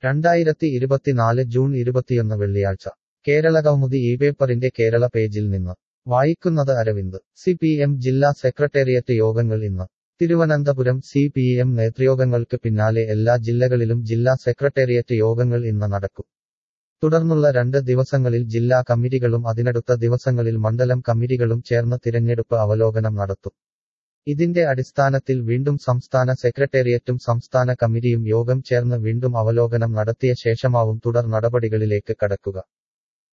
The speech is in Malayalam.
രണ്ടായിരത്തി ഇരുപത്തിനാല് ജൂൺ ഇരുപത്തിയൊന്ന് വെള്ളിയാഴ്ച കേരള കൗമുദി ഈ പേപ്പറിന്റെ കേരള പേജിൽ നിന്ന് വായിക്കുന്നത് അരവിന്ദ് സി പി എം ജില്ലാ സെക്രട്ടേറിയറ്റ് യോഗങ്ങൾ ഇന്ന് തിരുവനന്തപുരം സി പി എം നേതൃയോഗങ്ങൾക്ക് പിന്നാലെ എല്ലാ ജില്ലകളിലും ജില്ലാ സെക്രട്ടേറിയറ്റ് യോഗങ്ങൾ ഇന്ന് നടക്കും തുടർന്നുള്ള രണ്ട് ദിവസങ്ങളിൽ ജില്ലാ കമ്മിറ്റികളും അതിനടുത്ത ദിവസങ്ങളിൽ മണ്ഡലം കമ്മിറ്റികളും ചേർന്ന് തിരഞ്ഞെടുപ്പ് അവലോകനം നടത്തും ഇതിന്റെ അടിസ്ഥാനത്തിൽ വീണ്ടും സംസ്ഥാന സെക്രട്ടേറിയറ്റും സംസ്ഥാന കമ്മിറ്റിയും യോഗം ചേർന്ന് വീണ്ടും അവലോകനം നടത്തിയ ശേഷമാവും തുടർ നടപടികളിലേക്ക് കടക്കുക